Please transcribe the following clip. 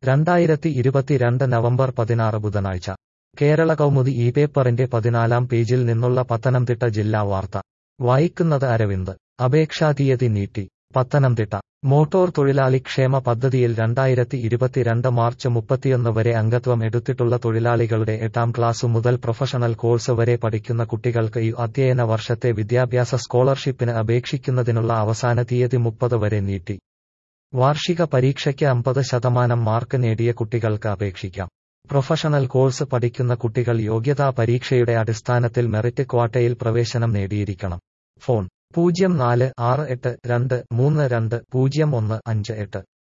രണ്ടായിരത്തി ഇരുപത്തിരണ്ട് നവംബർ പതിനാറ് ബുധനാഴ്ച കേരള കൗമുദി ഈ പേപ്പറിന്റെ പതിനാലാം പേജിൽ നിന്നുള്ള പത്തനംതിട്ട ജില്ലാ വാർത്ത വായിക്കുന്നത് അരവിന്ദ് അപേക്ഷാ തീയതി നീട്ടി പത്തനംതിട്ട മോട്ടോർ തൊഴിലാളി ക്ഷേമ പദ്ധതിയിൽ രണ്ടായിരത്തി ഇരുപത്തിരണ്ട് മാർച്ച് മുപ്പത്തിയൊന്ന് വരെ അംഗത്വം എടുത്തിട്ടുള്ള തൊഴിലാളികളുടെ എട്ടാം ക്ലാസ് മുതൽ പ്രൊഫഷണൽ കോഴ്സ് വരെ പഠിക്കുന്ന കുട്ടികൾക്ക് ഈ അധ്യയന വർഷത്തെ വിദ്യാഭ്യാസ സ്കോളർഷിപ്പിന് അപേക്ഷിക്കുന്നതിനുള്ള അവസാന തീയതി മുപ്പത് വരെ നീട്ടി വാർഷിക പരീക്ഷയ്ക്ക് അമ്പത് ശതമാനം മാർക്ക് നേടിയ കുട്ടികൾക്ക് അപേക്ഷിക്കാം പ്രൊഫഷണൽ കോഴ്സ് പഠിക്കുന്ന കുട്ടികൾ യോഗ്യതാ പരീക്ഷയുടെ അടിസ്ഥാനത്തിൽ മെറിറ്റ് ക്വാട്ടയിൽ പ്രവേശനം നേടിയിരിക്കണം ഫോൺ പൂജ്യം നാല് ആറ് എട്ട് രണ്ട് മൂന്ന് രണ്ട് പൂജ്യം ഒന്ന് അഞ്ച് എട്ട്